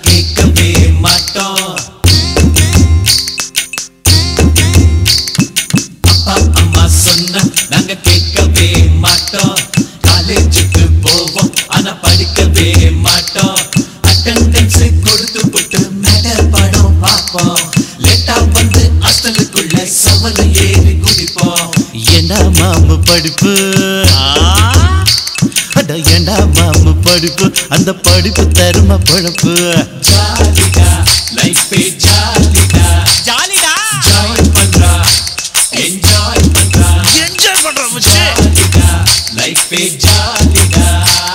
கேட்கவே மாட்டோம் அப்பா அம்மா சொன்ன நாங்க கேட்கவே மாட்டோம் காலேஜுக்கு போவோம் ஆனா படிக்கவே மாட்டோம் அட்டெண்டன்ஸ் கொடுத்து போட்டு மேட படம் பார்ப்போம் லேட்டா வந்து ஹாஸ்டலுக்குள்ள சவல ஏறி குடிப்போம் ஏண்டா மாமு படிப்பு அட ஏண்டா மாமு படிப்பு அந்த படிப்பு தரும பழப்பு ஜாலிடா லைஃபே ஜாலிடா ஜாலிடா ஜாயின் பண்றா என்ஜாய் பண்றா என்ஜாய் பண்றோம் மச்சி ஜாலிடா லைஃபே ஜாலிடா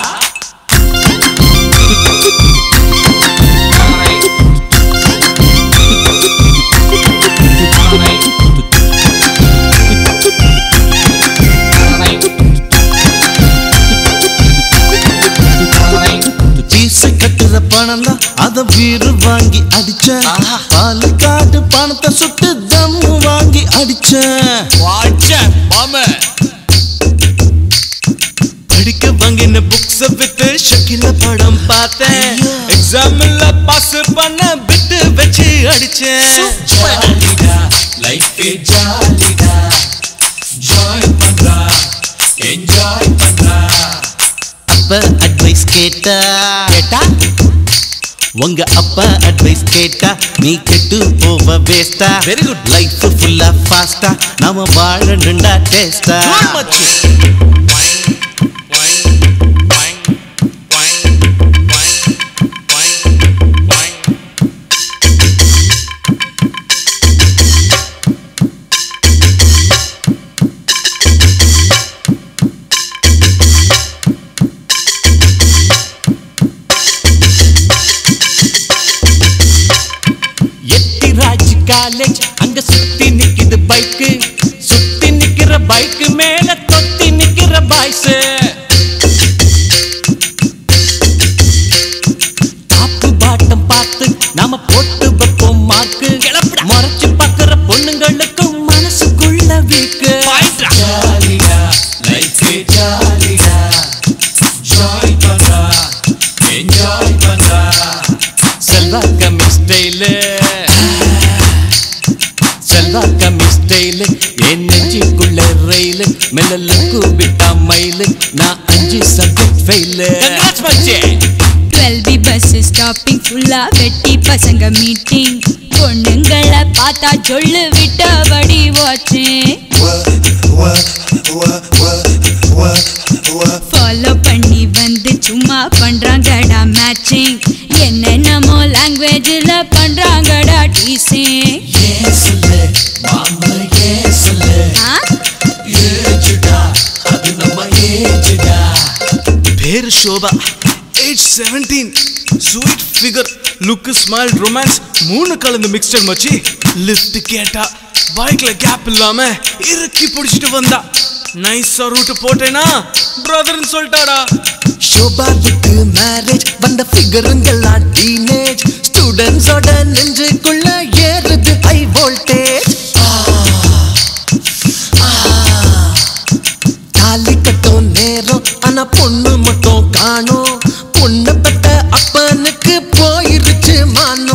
பீசு கட்டுற பணம் தான் அத வீடு வாங்கி அடிச்சேன் பாலு காட்டு பணத்தை சுட்டு தம்மு வாங்கி அடிச்சேன் படிக்க வாங்கின புக்ஸ் வித்து ஷக்கில படம் பார்த்தேன் எக்ஸாம்ல பாஸ் பண்ண விட்டு வச்சு அடிச்சேன் ஜாலிடா லைஃபே ஜாலிடா ஜாயின் பண்றா என்ஜாய் பண்றா அப்ப அட்வைஸ் கேட்டா கேட்டா உங்க அப்பா அட்வைஸ் கேட்டா நீ கெட்டு போவ வேஸ்டா வெரி குட் லைஃப் ஃபுல்லா ஃபாஸ்டா நாம வாழணுண்டா டேஸ்டா எட்டிராஜ் காலேஜ் அங்க சுத்தி நிக்குது பைக்கு சுத்தி நிக்கிற பைக்கு மேல தொத்தி நிக்கிற பாய்ஸ் டாப்பு பாட்டம் பார்த்து நாம போட்டு வைப்போம் மார்க்கு மறைச்சு பாக்குற பொண்ணுங்களுக்கும் மனசுக்குள்ள வீக்கு ஜாலிடா லைஃபே ஜாலிடா ஜாய் பண்றா என்ஜாய் பண்றா செல்வா கம்மி ஸ்டைலு செல்வா கம்மி ஸ்டைலு என் நெஞ்சுக்குள்ள ரயிலு மெல்லல கூப்பிட்டா மயிலு நான் அஞ்சு subject fail twelve B bus stopping ஃபுல்லா வெட்டி பசங்க மீட்டிங் பொண்ணுங்களை பார்த்தா சொல்லு விட்டபடி வாட்சிங் ஃபாலோ பண்ணி வந்து சும்மா பண்றாங்கடா மேட்சிங் என்னென்னமோ லாங்குவேஜில் பண்றாங்கடா டீசிங் ஏன் சொல்லு மாமா ஏன் சொல்லு ஏஜுடா அது நம்ம ஏஜுடா பேரு Shobha age seventeen sweet figure look smile romance மூணு கலந்து மிக்சர் மச்சி லிஃப்ட் கேட்டா பைக்ல கேப் இல்லாம இறுக்கி பிடிச்சிட்டு வந்தா நைஸா ரூட் போட்டேனா பிரதர்னு சொல்லிட்டாடா ஷோபாவுக்கு மேரேஜ் வந்த ஃபிகருங்கெல்லாம் டீனேஜ் ஸ்டூடெண்ட்ஸோட நெஞ்சுக்குள்ள ஏறுது ஹை வோல்டேஜ் தாலி கட்டும் நேரம் ஆனா பொண்ணு மட்டும் காணோம் பொண்ணு பட்ட அப்பனுக்கு போயிருச்சு மானம்